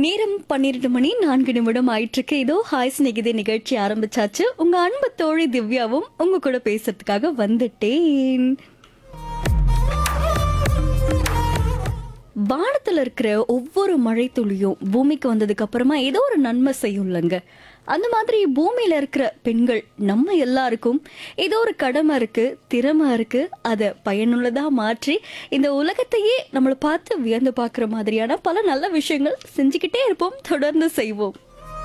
நேரம் பன்னிரண்டு மணி நான்கு நிமிடம் ஆயிட்டிருக்கு இதோ ஹாய் ஸ்நேகிதே நிகழ்ச்சி ஆரம்பிச்சாச்சு உங்க அன்பு தோழி திவ்யாவும் உங்க கூட பேசுறதுக்காக வந்துட்டேன் வானத்துல இருக்கிற ஒவ்வொரு மழை துளியும் பூமிக்கு வந்ததுக்கு அப்புறமா ஏதோ ஒரு நன்மை செய்யும்லங்க அந்த மாதிரி பூமியில இருக்கிற பெண்கள் நம்ம எல்லாருக்கும் ஏதோ ஒரு கடமை இருக்கு திறமை இருக்கு அதை பயனுள்ளதா மாற்றி இந்த உலகத்தையே நம்மளை பார்த்து வியந்து பார்க்குற மாதிரியான பல நல்ல விஷயங்கள் செஞ்சுக்கிட்டே இருப்போம் தொடர்ந்து செய்வோம்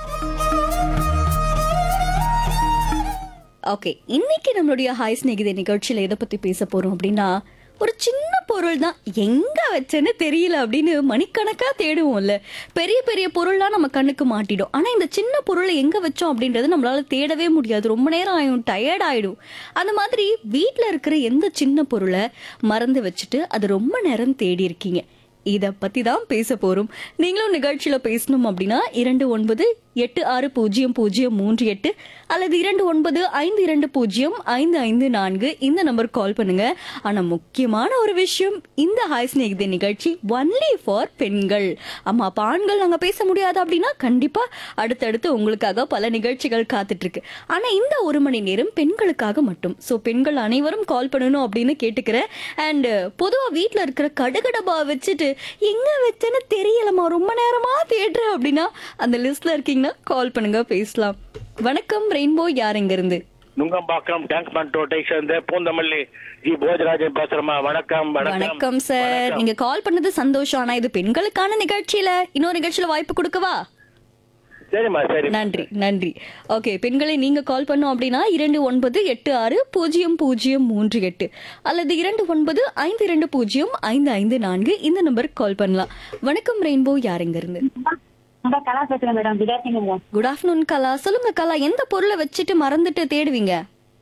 ஓகே இன்னைக்கு நம்மளுடைய ஹாய் ஸ்நேகிதை நிகழ்ச்சியில எதை பத்தி பேச போறோம் அப்படின்னா ஒரு சின்ன பொருள் தான் எங்க வச்சேன்னு தெரியல அப்படின்னு மணிக்கணக்கா தேடுவோம்ல பெரிய பெரிய பொருள்லாம் நம்ம கண்ணுக்கு மாட்டிடும் ஆனா இந்த சின்ன பொருளை எங்க வச்சோம் அப்படின்றது நம்மளால தேடவே முடியாது ரொம்ப நேரம் ஆயிடும் டயர்ட் ஆயிடும் அந்த மாதிரி வீட்ல இருக்கிற எந்த சின்ன பொருளை மறந்து வச்சுட்டு அது ரொம்ப நேரம் தேடி இருக்கீங்க இத பத்தி தான் பேச போறோம் நீங்களும் நிகழ்ச்சியில பேசணும் அப்படின்னா இரண்டு ஒன்பது எட்டு ஆறு பூஜ்ஜியம் பூஜ்ஜியம் மூன்று எட்டு அல்லது இரண்டு ஒன்பது ஐந்து இரண்டு பூஜ்ஜியம் ஐந்து ஐந்து நான்கு இந்த நம்பருக்கு கால் பண்ணுங்க ஆனா முக்கியமான ஒரு விஷயம் இந்த ஹாய் ஸ்நேகிதே நிகழ்ச்சி ஒன்லி ஃபார் பெண்கள் ஆமா அப்ப ஆண்கள் நாங்க பேச முடியாது அப்படின்னா கண்டிப்பா அடுத்தடுத்து உங்களுக்காக பல நிகழ்ச்சிகள் காத்துட்டு இருக்கு ஆனா இந்த ஒரு மணி நேரம் பெண்களுக்காக மட்டும் சோ பெண்கள் அனைவரும் கால் பண்ணணும் அப்படின்னு கேட்டுக்கிறேன் அண்ட் பொதுவா வீட்ல இருக்கிற கடுகடபா வச்சுட்டு எங்க வச்சேன்னு தெரியலமா ரொம்ப நேரமா தேடுறேன் அப்படின்னா அந்த லிஸ்ட்ல இருக்கீங்கன்னா கால் பண்ணுங்க பேசலாம் வணக்கம் ரெயின்போ யார் எங்க இருந்து நுங்கம்பாக்கம் டேங்க் பண்டோட்டை சேர்ந்த பூந்தமல்லி ஜி போஜராஜன் பேசுறமா வணக்கம் வணக்கம் சார் நீங்க கால் பண்ணது சந்தோஷம் ஆனா இது பெண்களுக்கான நிகழ்ச்சியில இன்னொரு நிகழ்ச்சியில வாய்ப்பு கொடுக்கவா சரிம்மா சரி நன்றி நன்றி ஓகே பெண்களை நீங்க கால் பண்ணோம் அப்படின்னா இரண்டு ஒன்பது எட்டு ஆறு பூஜ்ஜியம் பூஜ்ஜியம் மூன்று எட்டு அல்லது இரண்டு ஒன்பது ஐந்து இரண்டு பூஜ்ஜியம் ஐந்து ஐந்து நான்கு இந்த நம்பருக்கு கால் பண்ணலாம் வணக்கம் ரெயின்போ யாருங்க இருந்து நான் கலா பேசுறேன் madam good afternoon madam good afternoon Kala சொல்லுங்க கலா எந்த பொருளை வச்சுட்டு மறந்துட்டு தேடுவீங்க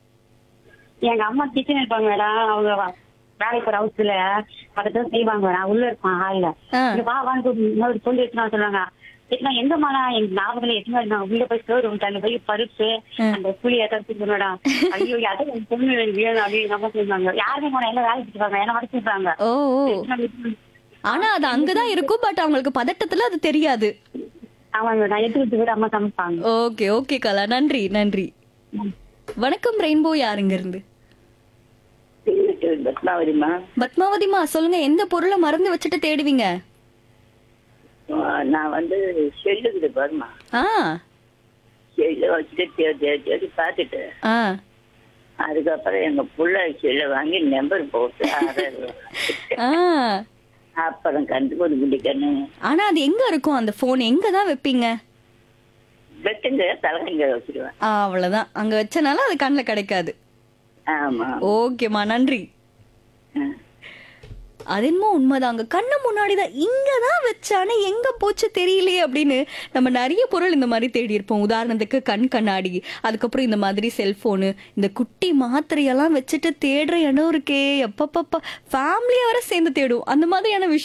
எங்க அம்மா கிச்சன் இருப்பாங்க மேடம் அவங்க வ- வேலைக்கு போற ஹவுஸ்ல பக்கத்துல செய்வாங்க மேடம் உள்ள இருப்பான் ஹால்ல ஆ. இங்க வா வான்னு இன்னொரு சொல்லி எடுத்துனா சொல்லுவாங்க எத்தனை எங்க மாடா எங்க ஞாபகத்துல எத்தனை நான் உள்ள போய் ஸ்டோர் ரூம் அங்க போய் பருப்பு அந்த புளி ஏதாவது மேடம் ஐயோ அதை என் பொண்ணு எனக்கு வேணும் அப்படின்னு நம்ம சொல்லுவாங்க யாருமே போனா எல்லாம் வேலைக்கு போவாங்க என்ன மட்டும் சொல்றாங்க ஓ ஓ. ஆனா அது அங்கதான் இருக்கும் பட் அவங்களுக்கு பதட்டத்துல அது தெரியாது ஆமாங்க மேடம் எடுத்து விட்டு கூட அம்மா சமைப்பாங்க ஓகே ஓகே கலா நன்றி நன்றி வணக்கம் ரெயின்போ யாருங்க இருந்து பத்மாவதிமா பத்மாவதிமா சொல்லுங்க எந்த பொருளை மறந்து வச்சுட்டு தேடுவீங்க நான் வந்து செல்லுக்குது பாருமா ஆ செல்ல வச்சுட்டு தேடி தேடி தேடி பார்த்துட்டு ஆ அதுக்கப்புறம் எங்க புள்ள செல்ல வாங்கி நம்பர் போட்டு அதை ஆ அப்புறம் கண்டுபிடிக்கணும் ஆனா அது எங்க இருக்கும் அந்த போன் எங்க தான் வைப்பீங்க வெட்டுங்க தலைங்க வச்சிருவேன் ஆ, அவ்வளவுதான் அங்க வச்சனால அது கண்ணுல கிடைக்காது ஆமா ஓகேம்மா நன்றி ஆ. அது என்னமோ உண்மைதாங்க கண்ணு முன்னாடிதான் இங்க தான் வச்சானே எங்க போச்சு தெரியலையே அப்படின்னு நம்ம நிறைய பொருள் இந்த மாதிரி தேடி இருப்போம் உதாரணத்துக்கு கண் கண்ணாடி அதுக்கப்புறம் இந்த மாதிரி செல்போனு இந்த குட்டி மாத்திரையெல்லாம் வச்சுட்டு தேடுற இடம் இருக்கே எப்பப்பப்பா ஃபேமிலியா வர சேர்ந்து தேடும் அந்த மாதிரியான விஷயம்